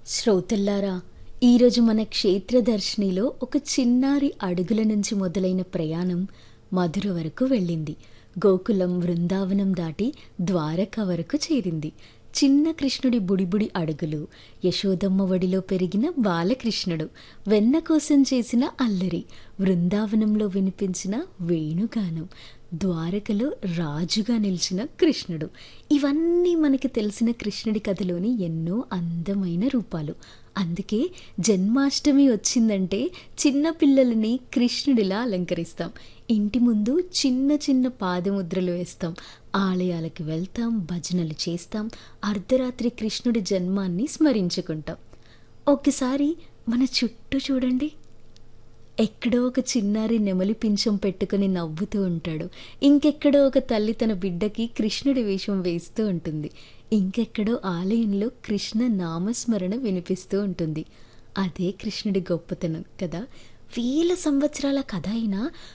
శ్రోతల్లారా ఈరోజు మన క్షేత్రదర్శినిలో ఒక చిన్నారి అడుగుల నుంచి మొదలైన ప్రయాణం మధుర వరకు వెళ్ళింది గోకులం బృందావనం దాటి ద్వారక వరకు చేరింది చిన్న కృష్ణుడి బుడిబుడి అడుగులు యశోదమ్మ ఒడిలో పెరిగిన బాలకృష్ణుడు వెన్న కోసం చేసిన అల్లరి బృందావనంలో వినిపించిన వేణుగానం ద్వారకలో రాజుగా నిలిచిన కృష్ణుడు ఇవన్నీ మనకి తెలిసిన కృష్ణుడి కథలోని ఎన్నో అందమైన రూపాలు అందుకే జన్మాష్టమి వచ్చిందంటే చిన్న పిల్లలని కృష్ణుడిలా అలంకరిస్తాం ఇంటి ముందు చిన్న చిన్న పాదముద్రలు వేస్తాం ఆలయాలకు వెళ్తాం భజనలు చేస్తాం అర్ధరాత్రి కృష్ణుడి జన్మాన్ని స్మరించుకుంటాం ఒకసారి మన చుట్టూ చూడండి ఎక్కడో ఒక చిన్నారి నెమలి పింఛం పెట్టుకుని నవ్వుతూ ఉంటాడు ఇంకెక్కడో ఒక తల్లి తన బిడ్డకి కృష్ణుడి వేషం వేస్తూ ఉంటుంది ఇంకెక్కడో ఆలయంలో కృష్ణ నామస్మరణ వినిపిస్తూ ఉంటుంది అదే కృష్ణుడి గొప్పతనం కదా వేల సంవత్సరాల కథ అయినా